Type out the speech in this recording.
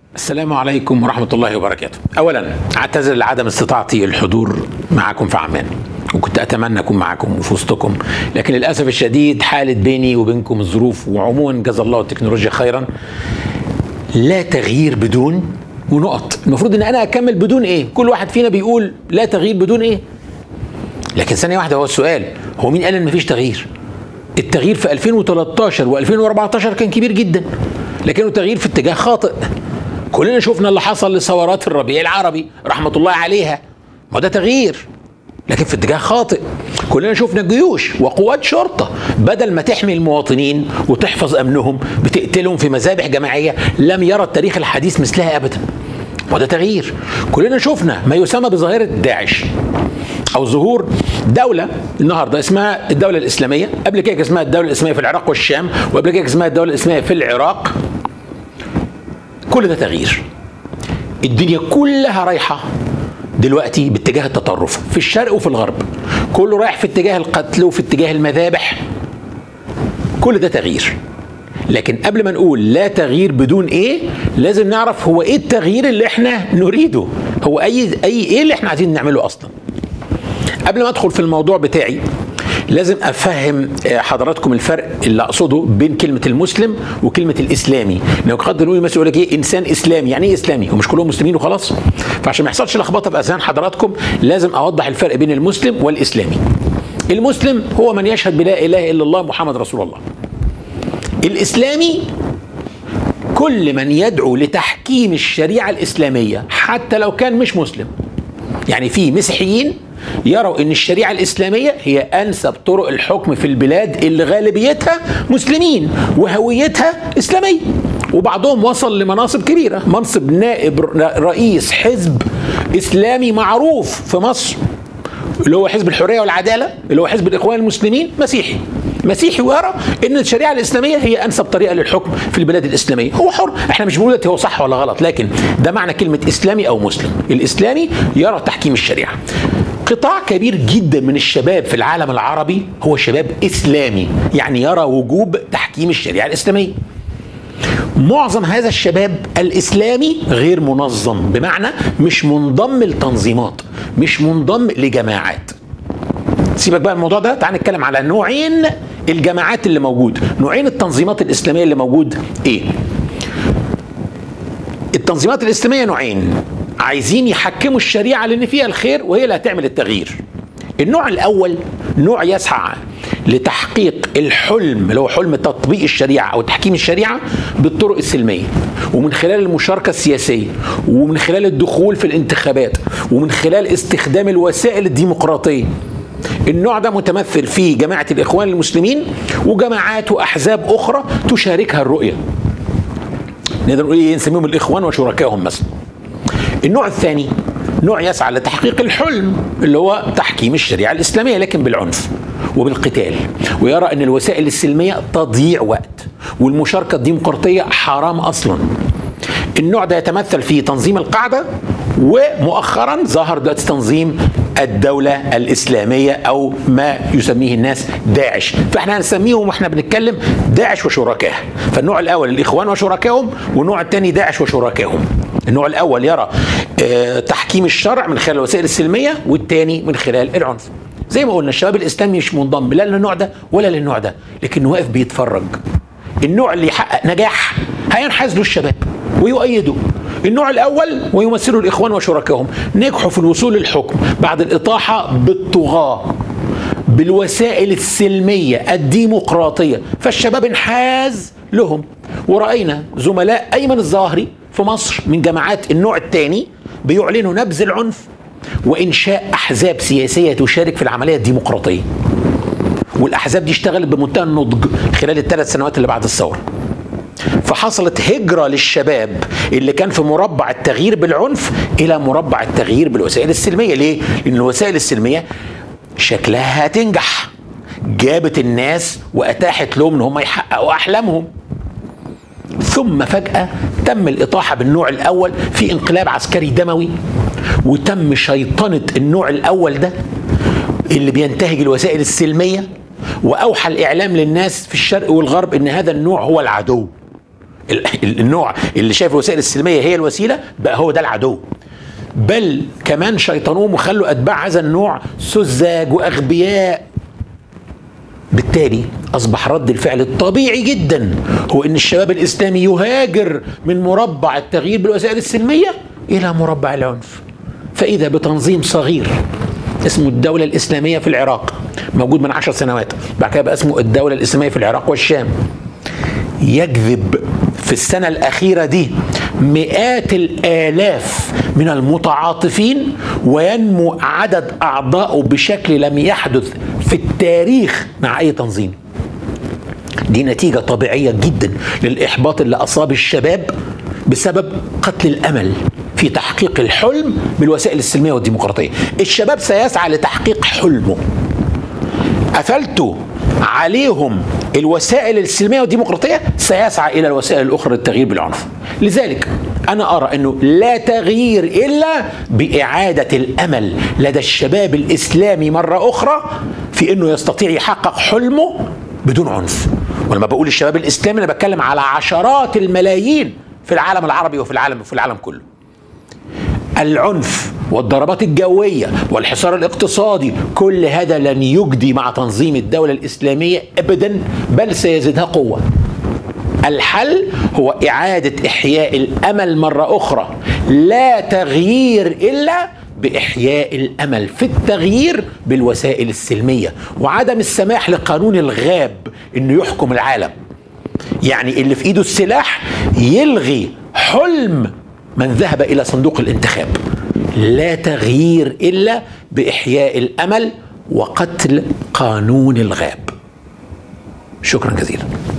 السلام عليكم ورحمة الله وبركاته. أولا أعتذر لعدم استطاعتي الحضور معكم في عمان. وكنت أتمنى أكون معكم وفي وسطكم، لكن للأسف الشديد حالت بيني وبينكم الظروف وعموما جزا الله التكنولوجيا خيرا. لا تغيير بدون ونقط، المفروض إن أنا أكمل بدون إيه؟ كل واحد فينا بيقول لا تغيير بدون إيه؟ لكن ثانية واحدة هو السؤال، هو مين قال إن مفيش تغيير؟ التغيير في 2013 و2014 كان كبير جدا لكنه تغيير في اتجاه خاطئ كلنا شفنا اللي حصل لثورات الربيع العربي رحمة الله عليها ما ده تغيير لكن في اتجاه خاطئ كلنا شفنا جيوش وقوات شرطة بدل ما تحمي المواطنين وتحفظ أمنهم بتقتلهم في مذابح جماعية لم يرى التاريخ الحديث مثلها أبدا وده تغيير كلنا شفنا ما يسمى بظاهرة داعش او ظهور دوله النهارده اسمها الدوله الاسلاميه قبل كده اسمها الدوله الاسلاميه في العراق والشام وقبل كده اسمها الدوله الاسلاميه في العراق كل ده تغيير الدنيا كلها رايحه دلوقتي باتجاه التطرف في الشرق وفي الغرب كله رايح في اتجاه القتل وفي اتجاه المذابح كل ده تغيير لكن قبل ما نقول لا تغيير بدون ايه لازم نعرف هو ايه التغيير اللي احنا نريده هو اي اي ايه اللي احنا عايزين نعمله اصلا قبل ما ادخل في الموضوع بتاعي لازم افهم حضراتكم الفرق اللي اقصده بين كلمه المسلم وكلمه الاسلامي لو قد نقول مثلا يقول لك ايه انسان اسلامي يعني ايه اسلامي ومش كلهم مسلمين وخلاص فعشان ما يحصلش لخبطه في اذهان حضراتكم لازم اوضح الفرق بين المسلم والاسلامي المسلم هو من يشهد بلا اله الا الله محمد رسول الله الاسلامي كل من يدعو لتحكيم الشريعه الاسلاميه حتى لو كان مش مسلم يعني في مسيحيين يروا ان الشريعه الاسلاميه هي انسب طرق الحكم في البلاد اللي غالبيتها مسلمين وهويتها اسلاميه وبعضهم وصل لمناصب كبيره منصب نائب رئيس حزب اسلامي معروف في مصر اللي هو حزب الحريه والعداله اللي هو حزب الاخوان المسلمين مسيحي مسيحي ويرى ان الشريعه الاسلاميه هي انسب طريقه للحكم في البلاد الاسلاميه هو حر احنا مش بنقول هو صح ولا غلط لكن ده معنى كلمه اسلامي او مسلم الاسلامي يرى تحكيم الشريعه قطاع كبير جدا من الشباب في العالم العربي هو شباب اسلامي يعني يرى وجوب تحكيم الشريعه الاسلاميه معظم هذا الشباب الاسلامي غير منظم بمعنى مش منضم لتنظيمات مش منضم لجماعات سيبك بقى الموضوع ده تعال نتكلم على نوعين الجماعات اللي موجود نوعين التنظيمات الاسلاميه اللي موجود ايه التنظيمات الاسلاميه نوعين عايزين يحكموا الشريعه لان فيها الخير وهي اللي هتعمل التغيير النوع الاول نوع يسعى لتحقيق الحلم اللي هو حلم تطبيق الشريعه او تحكيم الشريعه بالطرق السلميه ومن خلال المشاركه السياسيه ومن خلال الدخول في الانتخابات ومن خلال استخدام الوسائل الديمقراطيه النوع ده متمثل في جماعه الاخوان المسلمين وجماعات واحزاب اخرى تشاركها الرؤيه نقدر نقول ايه نسميهم الاخوان وشركائهم مثلا النوع الثاني نوع يسعى لتحقيق الحلم اللي هو تحكيم الشريعه الاسلاميه لكن بالعنف وبالقتال ويرى ان الوسائل السلميه تضييع وقت والمشاركه الديمقراطيه حرام اصلا النوع ده يتمثل في تنظيم القاعده ومؤخرا ظهر دلوقتي تنظيم الدولة الإسلامية أو ما يسميه الناس داعش فإحنا هنسميهم وإحنا بنتكلم داعش وشركائه فالنوع الأول الإخوان وشركائهم والنوع الثاني داعش وشركائهم النوع الأول يرى اه تحكيم الشرع من خلال الوسائل السلمية والثاني من خلال العنف زي ما قلنا الشباب الإسلامي مش منضم لا للنوع ده ولا للنوع ده لكنه واقف بيتفرج النوع اللي يحقق نجاح هينحاز له الشباب ويؤيده النوع الاول ويمثله الاخوان وشركائهم نجحوا في الوصول للحكم بعد الاطاحه بالطغاه بالوسائل السلميه الديمقراطيه فالشباب انحاز لهم وراينا زملاء ايمن الظاهري في مصر من جماعات النوع الثاني بيعلنوا نبذ العنف وانشاء احزاب سياسيه تشارك في العمليه الديمقراطيه والاحزاب دي اشتغلت بمنتهى النضج خلال الثلاث سنوات اللي بعد الثوره فحصلت هجرة للشباب اللي كان في مربع التغيير بالعنف إلى مربع التغيير بالوسائل السلمية ليه؟ لأن الوسائل السلمية شكلها هتنجح جابت الناس وأتاحت لهم إن هم يحققوا أحلامهم ثم فجأة تم الإطاحة بالنوع الأول في انقلاب عسكري دموي وتم شيطنة النوع الأول ده اللي بينتهج الوسائل السلمية وأوحى الإعلام للناس في الشرق والغرب إن هذا النوع هو العدو النوع اللي شايف الوسائل السلميه هي الوسيله بقى هو ده العدو بل كمان شيطانوهم وخلوا اتباع هذا النوع سذاج واغبياء بالتالي اصبح رد الفعل الطبيعي جدا هو ان الشباب الاسلامي يهاجر من مربع التغيير بالوسائل السلميه الى مربع العنف فاذا بتنظيم صغير اسمه الدولة الإسلامية في العراق موجود من عشر سنوات بعد كده بقى اسمه الدولة الإسلامية في العراق والشام يجذب في السنة الأخيرة دي مئات الآلاف من المتعاطفين وينمو عدد أعضائه بشكل لم يحدث في التاريخ مع أي تنظيم دي نتيجة طبيعية جدا للإحباط اللي أصاب الشباب بسبب قتل الأمل في تحقيق الحلم بالوسائل السلمية والديمقراطية الشباب سيسعى لتحقيق حلمه قفلتوا عليهم الوسائل السلميه والديمقراطيه سيسعى الى الوسائل الاخرى للتغيير بالعنف. لذلك انا ارى انه لا تغيير الا باعاده الامل لدى الشباب الاسلامي مره اخرى في انه يستطيع يحقق حلمه بدون عنف. ولما بقول الشباب الاسلامي انا بتكلم على عشرات الملايين في العالم العربي وفي العالم في العالم كله. العنف والضربات الجوية والحصار الاقتصادي كل هذا لن يجدي مع تنظيم الدولة الإسلامية أبدا بل سيزيدها قوة الحل هو إعادة إحياء الأمل مرة أخرى لا تغيير إلا بإحياء الأمل في التغيير بالوسائل السلمية وعدم السماح لقانون الغاب إنه يحكم العالم يعني اللي في إيده السلاح يلغي حلم من ذهب الى صندوق الانتخاب لا تغيير الا باحياء الامل وقتل قانون الغاب شكرا جزيلا